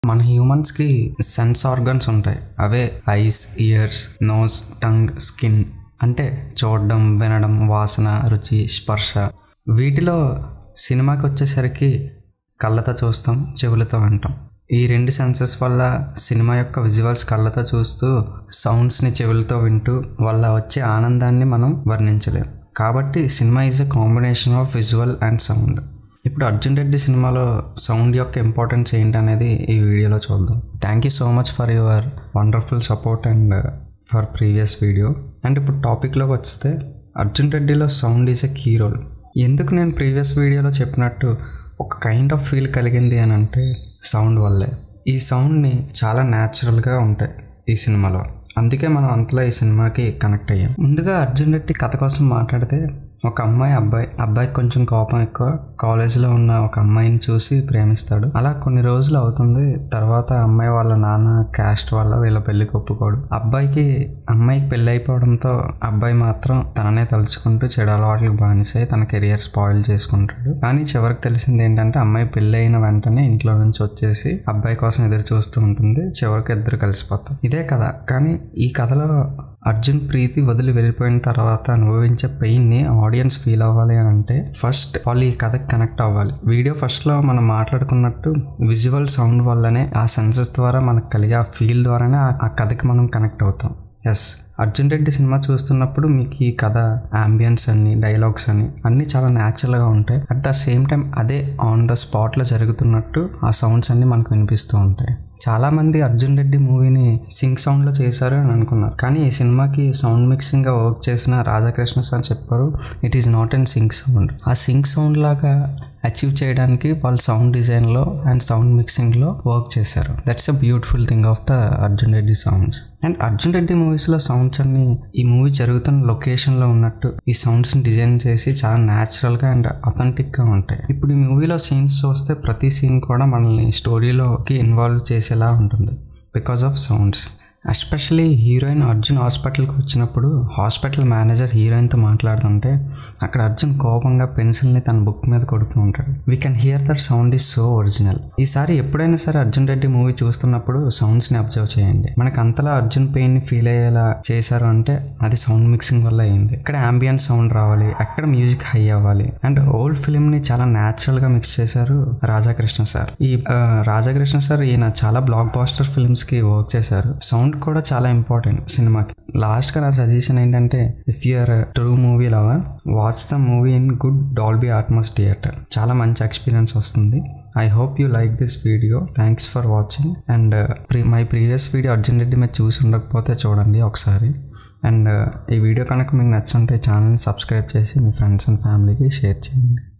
మన హ్యూమన్స్కి sense organs ఉంటాయి అవే eyes ears nose tongue skin అంటే చూడడం వినడం వాసన రుచి స్పర్శ వీటిలో సినిమాకి వచ్చేసరికి కళ్ళతో చూస్తాం చెవులతో వింటాం ఈ రెండు సెన్సెస్ వల్ల సినిమా యొక్క విజువల్స్ కళ్ళతో చూస్తూ సౌండ్స్ని చెవులతో వింటూ వల్ల వచ్చే ఆనందాన్ని మనం వర్ణించలేం కాబట్టి cinema is a combination of visual and sound ఇప్పుడు అర్జున్ రెడ్డి సినిమాలో సౌండ్ యొక్క ఇంపార్టెన్స్ ఏంటనేది ఈ వీడియోలో చూద్దాం thank you so much for your wonderful support and for previous video and ఇప్పుడు టాపిక్లోకి వస్తే అర్జున్ రెడ్డిలో sound is a key role ఎందుకు నేను ప్రీవియస్ వీడియోలో చెప్పినట్టు ఒక కైండ్ ఆఫ్ ఫీల్ కలిగింది అని అంటే సౌండ్ వల్లే ఈ సౌండ్ని చాలా న్యాచురల్గా ఉంటాయి ఈ సినిమాలో అందుకే మనం అంతలో ఈ సినిమాకి కనెక్ట్ అయ్యాం ముందుగా అర్జున్ రెడ్డి కథ కోసం మాట్లాడితే ఒక అమ్మాయి అబ్బాయి అబ్బాయికి కొంచెం కోపం ఎక్కువ కాలేజీలో ఉన్న ఒక అమ్మాయిని చూసి ప్రేమిస్తాడు అలా కొన్ని రోజులు అవుతుంది తర్వాత అమ్మాయి వాళ్ళ నాన్న క్యాస్ట్ వల్ల వీళ్ళ పెళ్లికి ఒప్పుకోడు అబ్బాయికి అమ్మాయికి పెళ్లి అయిపోవడంతో అబ్బాయి మాత్రం తననే తలుచుకుంటూ చెడు అలవాట్లకు బానిసై తన కెరియర్ స్పాయిల్ చేసుకుంటాడు కానీ చివరికి తెలిసింది ఏంటంటే అమ్మాయి పెళ్లి అయిన వెంటనే ఇంట్లో నుంచి వచ్చేసి అబ్బాయి కోసం ఎదురు చూస్తూ ఉంటుంది చివరికి ఇద్దరు కలిసిపోతారు ఇదే కథ కానీ ఈ కథలో అర్జున్ ప్రీతి వదిలి వెళ్ళిపోయిన తర్వాత అనుభవించే పెయిన్ని ఆడియన్స్ ఫీల్ అవ్వాలి అని అంటే ఫస్ట్ వాళ్ళు ఈ కథకి కనెక్ట్ అవ్వాలి వీడియో ఫస్ట్లో మనం మాట్లాడుకున్నట్టు విజువల్ సౌండ్ వల్లనే ఆ సెన్సెస్ ద్వారా మనకు కలిగే ఆ ఫీల్ ద్వారానే ఆ- ఆ కథకి మనం కనెక్ట్ అవుతాం ఎస్ అర్జున్ రెడ్డి సినిమా చూస్తున్నప్పుడు మీకు ఈ కథ అంబియన్స్ అని డైలాగ్స్ అని అన్నీ చాలా న్యాచురల్గా ఉంటాయి అట్ ద సేమ్ టైం అదే ఆన్ ద స్పాట్లో జరుగుతున్నట్టు ఆ సౌండ్స్ అన్నీ మనకు వినిపిస్తూ ఉంటాయి చాలా మంది అర్జున్ రెడ్డి మూవీని సింగ్ సౌండ్లో చేశారు అని అనుకున్నారు కానీ ఈ సినిమాకి సౌండ్ మిక్సింగ్గా వర్క్ చేసిన రాధాకృష్ణ సార్ చెప్పారు it is not and sync sound ఆ సింగ్ సౌండ్ లాగా అచీవ్ చేయడానికి వాళ్ళు సౌండ్ డిజైన్లో అండ్ సౌండ్ మిక్సింగ్లో వర్క్ చేశారు that's a beautiful thing of the Arjun Reddy sounds and Arjun Reddy మూవీస్లో సౌండ్స్ అన్ని ఈ మూవీ జరుగుతున్న లొకేషన్లో ఉన్నట్టు ఈ సౌండ్స్ని డిజైన్ చేసి చాలా న్యాచురల్గా అండ్ అథెంటిక్గా ఉంటాయి ఇప్పుడు ఈ మూవీలో సీన్స్ చూస్తే ప్రతి సీన్ కూడా మనల్ని స్టోరీలోకి ఇన్వాల్వ్ చేసేలా ఉంటుంది because of sounds especially heroine Arjun హాస్పిటల్కి వచ్చినప్పుడు హాస్పిటల్ మేనేజర్ హీరోయిన్తో మాట్లాడుతుంటే అక్కడ అర్జున్ కోపంగా పెన్సిల్ని తన బుక్ మీద కొడుతూ ఉంటాడు we can hear that sound is so original ఈసారి ఎప్పుడైనా సరే అర్జున్ రెడ్డి మూవీ చూస్తున్నప్పుడు సౌండ్స్ని అబ్జర్వ్ చేయండి మనకు అంతలా అర్జున్ పెయిన్ని ఫీల్ అయ్యేలా చేశారు అంటే అది సౌండ్ మిక్సింగ్ వల్ల అయింది ఇక్కడ అంబియన్స్ సౌండ్ రావాలి అక్కడ మ్యూజిక్ హై అవ్వాలి అండ్ ఓల్డ్ ఫిల్మ్ని చాలా న్యాచురల్గా మిక్స్ చేశారు రాధాకృష్ణ సార్ ఈ ఆ, రాధాకృష్ణ సార్ ఈయన చాలా బ్లాక్ బాస్టర్ ఫిల్మ్స్కి వర్క్ చేశారు సౌండ్ కూడా చాలా ఇంపార్టెంట్ సినిమాకి లాస్ట్గా నా సజెషన్ ఏంటంటే if you're true movie lover watch the movie in good Dolby Atmos theatre చాలా మంచి ఎక్స్పీరియన్స్ వస్తుంది I hope you like this video thanks for watching and pre my previous video Arjun Reddy మీరు చూసి ఉండకపోతే చూడండి ఒకసారి అండ్ ఈ వీడియో కనుక మీకు నచ్చుంటే ఛానల్ని సబ్స్క్రైబ్ చేసి మీ ఫ్రెండ్స్ అండ్ ఫ్యామిలీకి షేర్ చేయండి